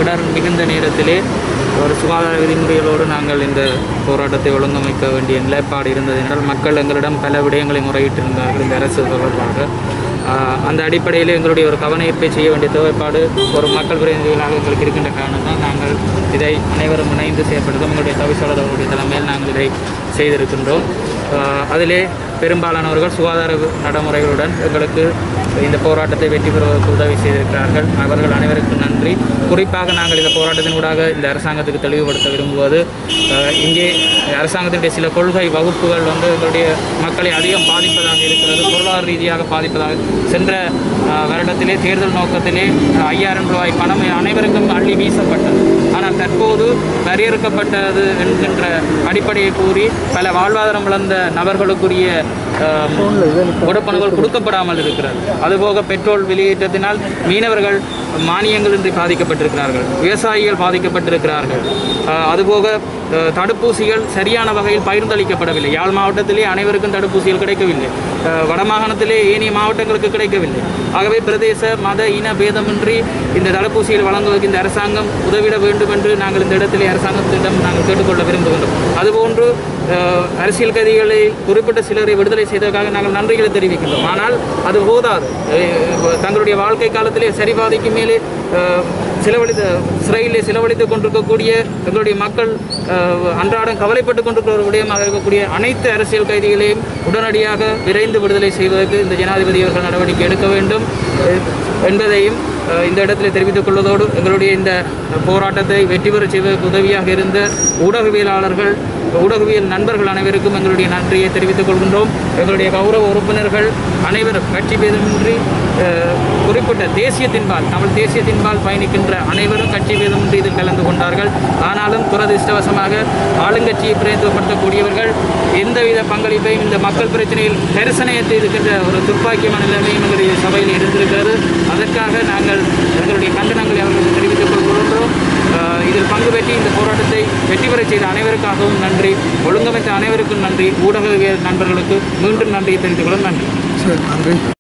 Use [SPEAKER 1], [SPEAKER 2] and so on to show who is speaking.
[SPEAKER 1] இடர் மிகுந்த நேரத்திலே ஒரு சுகாதார விதிமுறைகளோடு நாங்கள் இந்த போராட்டத்தை ஒழுங்கமைக்க வேண்டிய நிலைப்பாடு இருந்தது என்றால் மக்கள் எங்களிடம் பல விடயங்களை முறையிட்டிருந்தார்கள் இந்த அரசு தொடர்பாக ஆஹ் அந்த அடிப்படையில் எங்களுடைய ஒரு கவனஈர்ப்பை செய்ய வேண்டிய தேவைப்பாடு ஒரு மக்கள் பிரதிநிதிகளாக எங்களுக்கு இருக்கின்ற காரணம் தான் நாங்கள் இதை அனைவரும் இணைந்து செயற்படுத்தும் எங்களுடைய தவிசாளர் அவருடைய தலைமையில் நாங்கள் இதை செய்திருக்கின்றோம் ஆஹ் அதிலே பெரும்பாலானவர்கள் சுகாதார நடைமுறைகளுடன் எங்களுக்கு இந்த போராட்டத்தை வெற்றி பெறுவதற்கு உதவி செய்திருக்கிறார்கள் அவர்கள் அனைவருக்கும் நன்றி குறிப்பாக நாங்கள் இந்த போராட்டத்தின் ஊடாக இந்த அரசாங்கத்துக்கு தெளிவுபடுத்த விரும்புவது ஆஹ் இங்கே அரசாங்கத்தினுடைய சில கொள்கை வகுப்புகள் வந்து எங்களுடைய மக்களை அதிகம் பாதிப்பதாக இருக்கிறது பொருளாதார ரீதியாக பாதிப்பதாக சென்ற ஆஹ், வருடத்திலே தேர்தல் நோக்கத்திலே ஆஹ், ஐயாயிரம் ரூபாய் பணம் அனைவருக்கும் அள்ளி வீசப்பட்டது ஆனால் தற்போது வரையறுக்கப்பட்டது என்கின்ற அடிப்படையை கூறி பல வாழ்வாதாரம் இழந்த நபர்களுக்குரிய ஆஹ், கொடுப்பனங்கள் கொடுக்கப்படாமல் இருக்கிறது அதுபோக பெட்ரோல் வெளியேற்றத்தினால் மீனவர்கள் மானியங்களின்றி பாதிக்கப்பட்டிருக்கிறார்கள் விவசாயிகள் பாதிக்கப்பட்டிருக்கிறார்கள் ஆஹ், அதுபோக ஆஹ், தடுப்பூசிகள் சரியான வகையில் பகிர்ந்தளிக்கப்படவில்லை யாழ் மாவட்டத்திலே அனைவருக்கும் தடுப்பூசிகள் கிடைக்கவில்லை ஆஹ், வடமாகாணத்திலே ஏனைய மாவட்டங்களுக்கு கிடைக்கவில்லை ஆகவே பிரதேச மத இன பேதமின்றி இந்த தடுப்பூசிகள் வழங்குவதற்கு இந்த அரசாங்கம் உதவிட வேண்டும் என்று நாங்கள் இந்த இடத்திலே அரசாங்கத்திடம் நாங்கள் கேட்டுக்கொள்ள விரும்புகின்றோம் அதுபோன்று ஆஹ், அரசியல் கைதிகளை குறிப்பிட்ட சிலரை விடுதலை செய்ததற்காக நாங்கள் நன்றிகளை தெரிவிக்கின்றோம் ஆனால் அது போதாது அஹ், தங்களுடைய வாழ்க்கை காலத்திலே சரிபாதிக்கு மேலே ஆஹ், செலவழித்த சிறையிலே செலவழித்துக் கொண்டிருக்கக்கூடிய எங்களுடைய மக்கள் ஆஹ், அன்றாடம் கவலைப்பட்டுக் கொண்டிருக்கிற ஒரு விடயமாக இருக்கக்கூடிய அனைத்து அரசியல் கைதிகளையும் உடனடியாக விரைந்து விடுதலை செய்வதற்கு இந்த ஜனாதிபதி அவர்கள் நடவடிக்கை எடுக்க வேண்டும் அஹ், என்பதையும் அஹ், இந்த இடத்தில் தெரிவித்துக் கொள்வதோடு எங்களுடைய இந்த போராட்டத்தை வெற்றி பெறச் செய்வதற்கு உதவியாக இருந்த ஊடகவியலாளர்கள் ஊடகவியல் நண்பர்கள் அனைவருக்கும் எங்களுடைய நன்றியை தெரிவித்துக் கொள்கின்றோம் எங்களுடைய கௌரவ உறுப்பினர்கள் அனைவரும் கட்சி பேதமின்றி அஹ், குறிப்பிட்ட தேசியத்தின்பால் தமிழ் தேசியத்தின்பால் பயணிக்கின்ற அனைவரும் கட்சி பேதமின்றி இதில் கலந்து கொண்டார்கள் ஆனாலும் துரதிர்ஷ்டவசமாக ஆளுங்கட்சியை பிரதிநிதித்துவப்படுத்தக்கூடியவர்கள் எந்தவித பங்களிப்பையும் இந்த மக்கள் பிரச்சனையில் கரிசனையத்தை இருக்கின்ற ஒரு துப்பாக்கியமான நிலைமையும் எங்களுடைய சபையில் இருந்திருக்கிறது அதற்காக நாங்கள் எங்களுடைய கண்டனங்களை அவர்களுக்கு தெரிவித்துக் கொள்கின்றோம் அஹ், இதில் பங்கு பெற்றி இந்த போராட்டத்தை வெற்றி பெறச் செய்த அனைவருக்காகவும் நன்றி ஒழுங்கமைத்த அனைவருக்கும் நன்றி ஊடகவியல் நண்பர்களுக்கு மீண்டும் நன்றியை தெரிவித்துக் கொள்ள நன்றி
[SPEAKER 2] சரி நன்றி